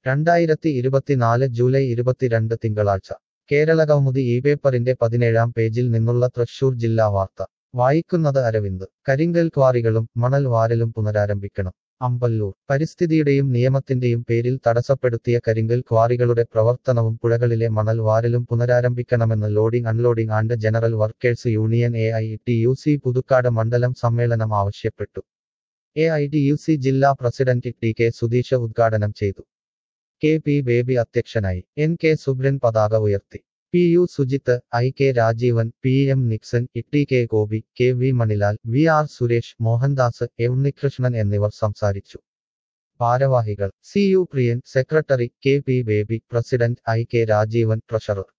രണ്ടായിരത്തി ഇരുപത്തിനാല് ജൂലൈ ഇരുപത്തിരണ്ട് തിങ്കളാഴ്ച കേരളകൗമുദി ഈ പേപ്പറിന്റെ പതിനേഴാം പേജിൽ നിന്നുള്ള തൃശൂർ ജില്ലാ വാർത്ത വായിക്കുന്നത് അരവിന്ദ് കരിങ്കൽ ക്വാറികളും മണൽ വാരലും പുനരാരംഭിക്കണം അമ്പല്ലൂർ പരിസ്ഥിതിയുടെയും നിയമത്തിന്റെയും പേരിൽ തടസ്സപ്പെടുത്തിയ കരിങ്കൽ ക്വാറികളുടെ പ്രവർത്തനവും പുഴകളിലെ മണൽ വാരലും പുനരാരംഭിക്കണമെന്ന് loading unloading and general workers union A I T U C Puthukkad മണ്ഡലം സമ്മേളനം ആവശ്യപ്പെട്ടു A I T U C ജില്ലാ പ്രസിഡന്റ് ടി കെ സുധീഷ് ഉദ്ഘാടനം ചെയ്തു കെ പി ബേബി അധ്യക്ഷനായി എൻ കെ സുബ്രൻ പതാക ഉയർത്തി P U Sujith I K Rajeevan P M Nixon E K Gopi K V Manilal V R Suresh Mohandas A Unnikrishnan എന്നിവർ സംസാരിച്ചു ഭാരവാഹികൾ C U Priyan secretary K P Baby president I K Rajeevan treasurer